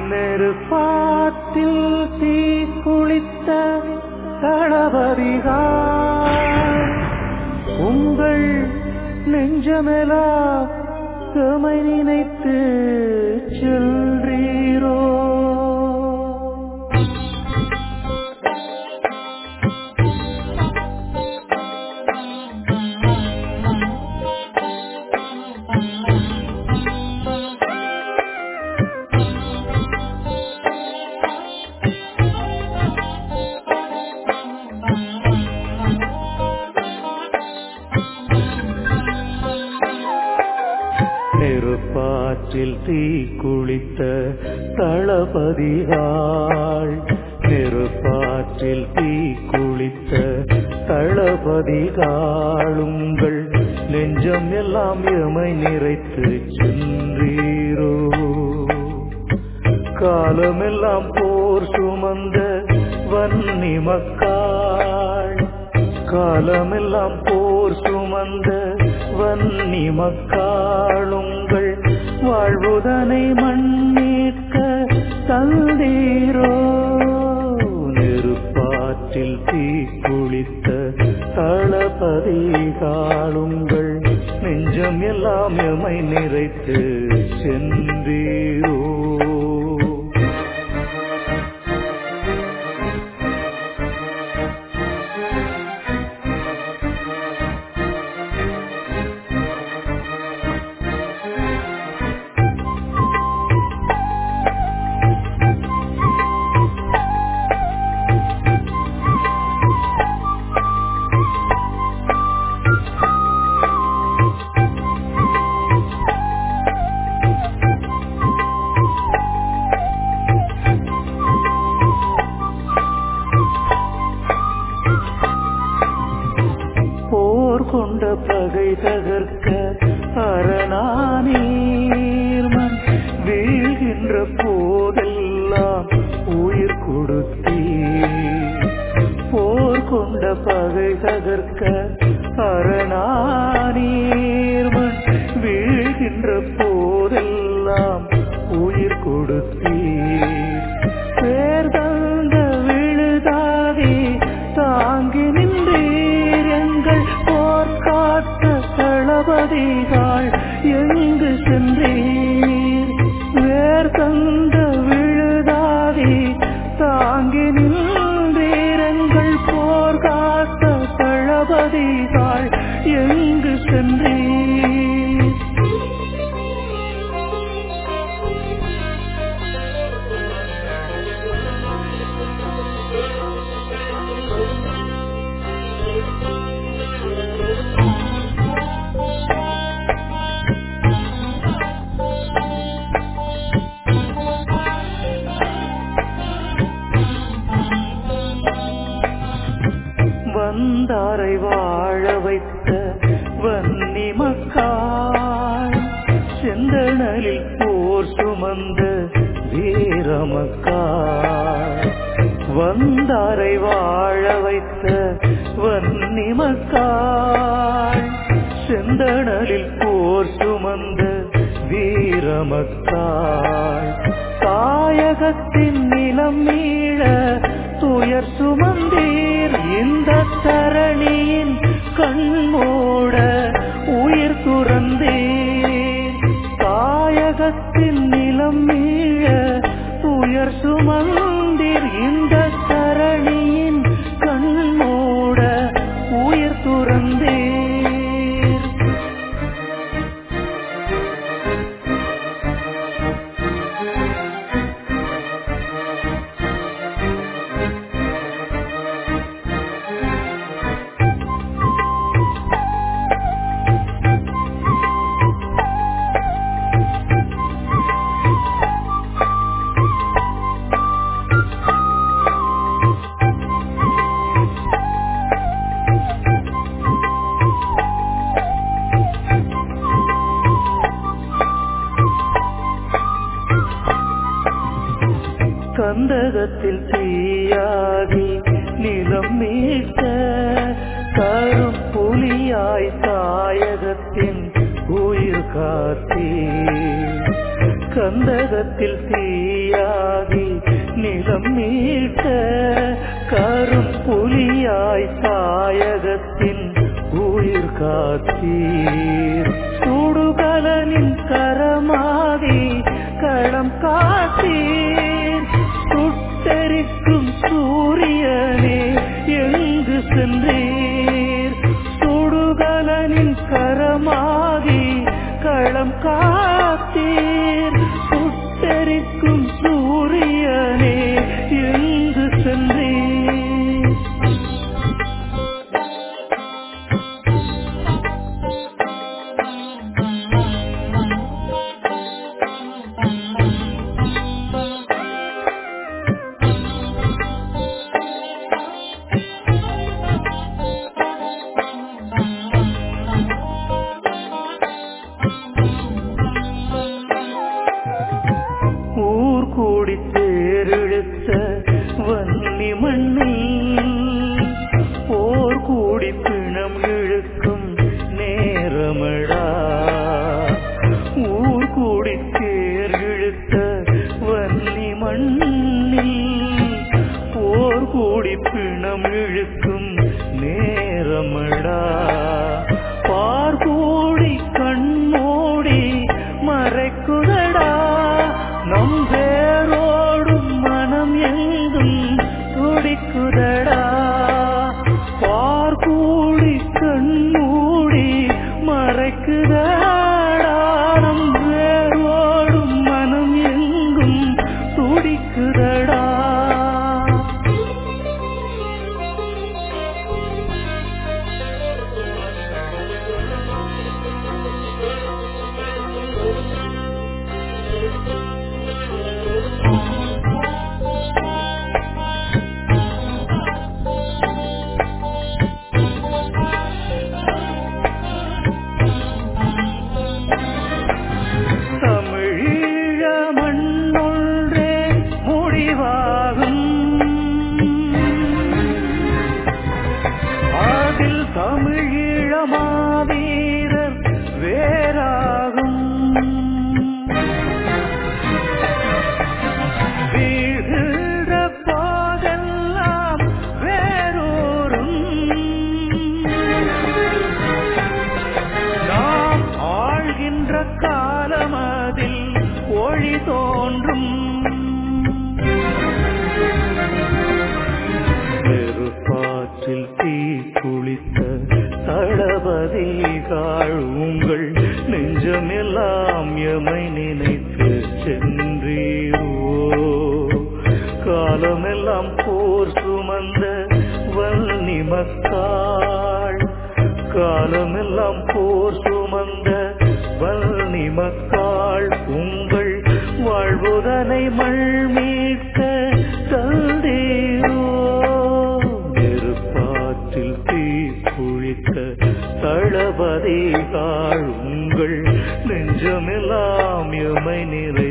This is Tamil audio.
நெருப்பாற்றில் தீ குளித்த தளபதிதான் உங்கள் நெஞ்சமெல்லாம் எமை நினைத்து செல்றீரோ நெருப்பாற்றில் தீ குளித்த தளபதிகாள் நெருப்பாற்றில் தீ குளித்த தளபதிகாளுங்கள் நெஞ்சம் எல்லாம் எமை நிறைத்து சென்றீரோ காலமெல்லாம் போர் சுமந்த வன்னி மக்காள் காலமெல்லாம் போர் சுமந்த வன்னி மக்காளுங்கள் வாழ்வுதனை மண்ணீட்க தந்தீரோ நெருப்பாற்றில் தீ குளித்த தளபதி காளுங்கள் நெஞ்சம் எல்லாம் எமை நிறைத்து சென்றீரோ போர் கொண்ட பகை தகர்க்க அரணானீர்மன் வீழ்கின்ற போதெல்லாம் உயிர் கொடுத்தீர் போர் கொண்ட பகை தகர்க்க அரணானீர்மன் வீழ்கின்ற போதெல்லாம் உயிர் கொடுத்தீர் பேர் தந்த விழுதாகி தாங்கி நின்றீர் எங்கள் போர்க்காட்ட தளபதிகள் எங்கு சென்றீர் வேர் தந்த விழுதாகி தாங்கி நின்றீர் எங்கள் போர்க்காட்ட தளபதிகள் எங்கு சென்றீர் வந்தாரை வாழ வைத்த வன்னி மக்காள் செந்தணலில் போர் சுமந்த வீரமக்காள் வந்தாரை வாழ வைத்த வன்னி மக்காள் செந்தணலில் போர் சுமந்த வீரமக்காள் தாயகத்தின் நிலம் மீள துயர் சுமந்தீர் இந்த தரணியின் கண்மூட உயிர் துறந்தீர் தாயகத்தின் நிலம் மீள துயர் சுமந்தீர் இந்த தரணியின் கண்மூட உயிர் துறந்தீர் கந்தகத்தில் தீயாகி நிலம் மீட்ட கருப்புலியாய் தாயகத்தின் உயிர் காத்தீ கந்தகத்தில் தீயாகி நிலம் மீட்ட கரும் புலியாய் தாயகத்தின் உயிர் காத்தீர் சுடுகலனின் கரமாதி களம் காத்தீர் சுட்டெரிக்கும் சூரியனே எங்கு சென்றீர் சுடுகலனின் கரமாகி களம் காத்தீர் சுட்டெரிக்கும் சூரியனே எங்கு சென்றீர் ஊர் கூடி தேரெழுத்த வன்னி மண்ணில் போர் கூடி பிணம் இழுக்கும் நேரமடா ஊர் கூடி தேர் இழுத்த வன்னி மண்ணில் போர் கூடி பிணம் இழுக்கும் நேரமடா பார் கூடி கண்மூடி மறைக்குதடா நம் வேரோடும் மனம் எங்கும் துடிக்குதடா பார் கூடி கண்மூடி மறைக்குதடா நம் வேரோடும் மனம் எங்கும் துடிக்குதடா தமிழீழ மண்ணொன்றே முடிவாகும் அதில் தமிழீழ மாவீரர் வேறாகும் வீழ்கின்ற போதெல்லாம் வேறோரும் நாம் ஆழ்கின்ற காலமதில் ஒளி தோன்றும் நெருப்பாற்றில் தீ குளித்த தளபதிகள் உங்கள் நெஞ்சமெல்லாம் எமை நினைத்து சென்றீரோ காலமெல்லாம் போர் சுமந்த வன்னி மக்காள் காலமெல்லாம் போர் சுமந்த வன்னி மக்காள் உங்கள் வாழ்வுதனை மல் மீட்க தந்தீரோ நெருப்பாற்றில் தீ குளித்த தளபதிகள் உங்கள் நெஞ்சமெல்லாம் எமை நிறை